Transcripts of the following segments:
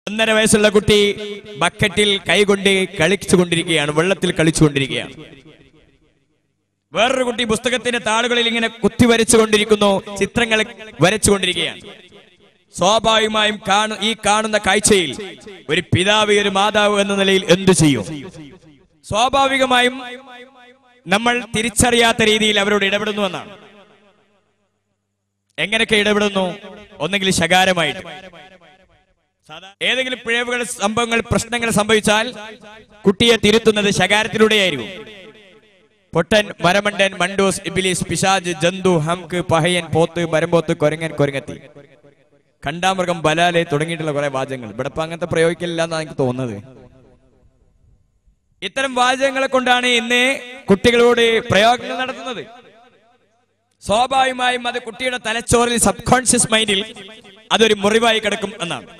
ഒന്നര വയസ്സുള്ള കുട്ടി ബക്കറ്റിൽ കൈകൊണ്ട് കളിച്ചുകൊണ്ടിരിക്കുകയാണ് വെള്ളത്തിൽ കളിച്ചുകൊണ്ടിരിക്കുകയാണ് വേറൊരു കുട്ടി പുസ്തകത്തിന്റെ താളുകളിൽ ഇങ്ങനെ കുത്തി വരച്ചുകൊണ്ടിരിക്കുന്നു ചിത്രങ്ങൾ വരച്ചുകൊണ്ടിരിക്കുകയാണ് സ്വാഭാവികമായും കാണു ഈ കാണുന്ന കാഴ്ചയിൽ ഒരു പിതാവ് ഒരു മാതാവ് എന്ന നിലയിൽ എന്തു ചെയ്യും സ്വാഭാവികമായും നമ്മൾ തിരിച്ചറിയാത്ത രീതിയിൽ അവരോട് ഇടപെടുന്നു എന്നാണ് എങ്ങനെയൊക്കെ ഇടപെടുന്നു ഒന്നെങ്കിൽ ശകാരമായിട്ട് സാധാ- ഏതെങ്കിലും പിഴവുകൾ സംഭവങ്ങൾ പ്രശ്നങ്ങൾ സംഭവിച്ചാൽ കുട്ടിയെ തിരുത്തുന്നത് ശകാരത്തിലൂടെയായിരിക്കും പൊട്ടൻ മരമണ്ടൻ മണ്ടൂസ് ഇബിലിസ് പിശാജ് ജന്തു ഹംക്ക് പഹയൻ പോത്ത് മരമ്പോത്ത് കൊരങ്ങൻ കൊരങ്ങത്തി കണ്ടാമൃഗം ബലാലെ തുടങ്ങിയിട്ടുള്ള കുറെ വാചകങ്ങൾ ഇവിടെ ഇപ്പൊ അങ്ങനത്തെ പ്രയോഗിക്കില്ല എന്നാണ് എനിക്ക് തോന്നുന്നത് ഇത്തരം വാചകങ്ങളെ കൊണ്ടാണ് ഇന്ന് കുട്ടികളോട് പ്രയോഗങ്ങൾ നടത്തുന്നത് സ്വാഭാവികമായും അത് കുട്ടിയുടെ തലച്ചോറിൽ സബ് കോൺഷ്യസ് മൈൻഡിൽ അതൊരു മുറിവായി കിടക്കും എന്നാണ്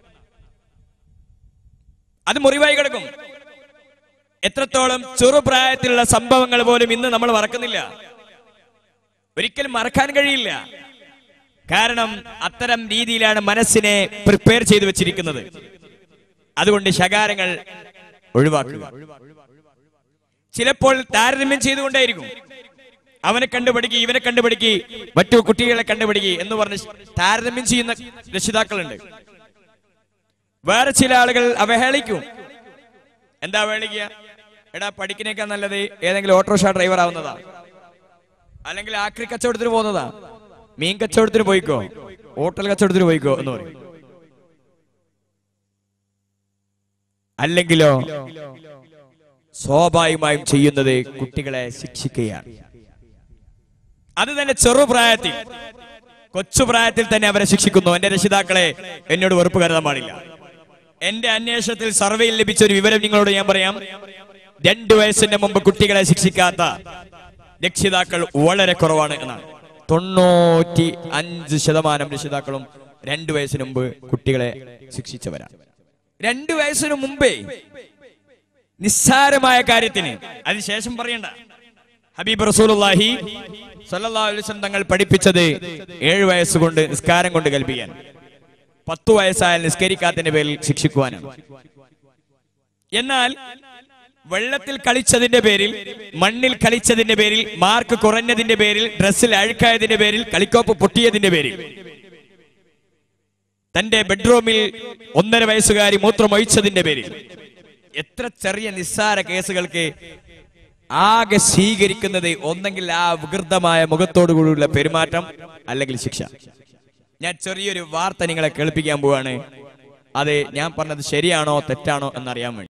അത് മുറിവായി കിടക്കും എത്രത്തോളം ചെറുപ്രായത്തിലുള്ള സംഭവങ്ങൾ പോലും ഇന്ന് നമ്മൾ മറക്കുന്നില്ല ഒരിക്കലും മറക്കാൻ കഴിയില്ല കാരണം അത്തരം രീതിയിലാണ് മനസ്സിനെ പ്രിപ്പയർ ചെയ്തു വെച്ചിരിക്കുന്നത് അതുകൊണ്ട് ശകാരങ്ങൾ ഒഴിവാക്കുക ചിലപ്പോൾ താരതമ്യം ചെയ്തുകൊണ്ടേയിരിക്കും അവനെ കണ്ടുപിടിക്കുക ഇവനെ കണ്ടുപിടിക്കുക മറ്റു കുട്ടികളെ കണ്ടുപിടിക്കുക എന്ന് പറഞ്ഞ് താരതമ്യം ചെയ്യുന്ന രക്ഷിതാക്കളുണ്ട് വേറെ ചില ആളുകൾ അവഹേളിക്കും എന്താ അവഹേളിക്കുക എടാ പഠിക്കുന്നേക്കാൾ നല്ലത് ഏതെങ്കിലും ഓട്ടോറിക്ഷ ഡ്രൈവർ ആവുന്നതാ അല്ലെങ്കിൽ ആക്രി കച്ചവടത്തിന് പോകുന്നതാ മീൻ കച്ചവടത്തിന് പോയിക്കോ ഹോട്ടൽ കച്ചവടത്തിന് പോയിക്കോ എന്ന് പറയും അല്ലെങ്കിലോ സ്വാഭാവികമായും ചെയ്യുന്നത് കുട്ടികളെ ശിക്ഷിക്കുകയാണ് അത് തന്നെ ചെറുപ്രായത്തിൽ കൊച്ചുപ്രായത്തിൽ തന്നെ അവരെ ശിക്ഷിക്കുന്നു എന്റെ രക്ഷിതാക്കളെ എന്നോട് വെറുപ്പ് കരുതാൻ പാടില്ല എന്റെ അന്വേഷണത്തിൽ സർവേയിൽ ലഭിച്ച ഒരു വിവരം നിങ്ങളോട് ഞാൻ പറയാം രണ്ടു വയസ്സിന്റെ മുമ്പ് കുട്ടികളെ ശിക്ഷിക്കാത്ത രക്ഷിതാക്കൾ വളരെ കുറവാണ് എന്നാണ് തൊണ്ണൂറ്റി അഞ്ച് ശതമാനം രക്ഷിതാക്കളും രണ്ടു വയസ്സിന് മുമ്പ് കുട്ടികളെ ശിക്ഷിച്ചവരാണ് രണ്ടു വയസ്സിന് മുമ്പേ നിസ്സാരമായ കാര്യത്തിന് അതിനുശേഷം പറയണ്ട ഹബീബ് റസൂലുള്ളാഹി സല്ലല്ലാഹു അലൈഹി വസല്ലം തങ്ങൾ പഠിപ്പിച്ചത് ഏഴ് വയസ്സുകൊണ്ട് നിസ്കാരം കൊണ്ട് കൽപ്പിക്കാൻ പത്തു വയസ്സായാൽ നിസ്കരിക്കാത്തതിന്റെ പേരിൽ ശിക്ഷിക്കുവാനാണ് എന്നാൽ വെള്ളത്തിൽ കളിച്ചതിന്റെ പേരിൽ മണ്ണിൽ കളിച്ചതിന്റെ പേരിൽ മാർക്ക് കുറഞ്ഞതിന്റെ പേരിൽ ഡ്രസ്സിൽ അഴുക്കായതിന്റെ പേരിൽ കളിക്കോപ്പ് പൊട്ടിയതിന്റെ പേരിൽ തന്റെ ബെഡ്റൂമിൽ ഒന്നര വയസ്സുകാരി മൂത്രമൊഴിച്ചതിന്റെ പേരിൽ എത്ര ചെറിയ നിസ്സാര കേസുകൾക്ക് ആകെ സ്വീകരിക്കുന്നത് ഒന്നെങ്കിൽ ആ വികൃതമായ മുഖത്തോടുകൂടിയുള്ള പെരുമാറ്റം അല്ലെങ്കിൽ ശിക്ഷ ഞാൻ ചെറിയൊരു വാർത്ത നിങ്ങളെ കേൾപ്പിക്കാൻ പോവാണ് അത് ഞാൻ പറഞ്ഞത് ശരിയാണോ തെറ്റാണോ എന്നറിയാൻ വേണ്ടി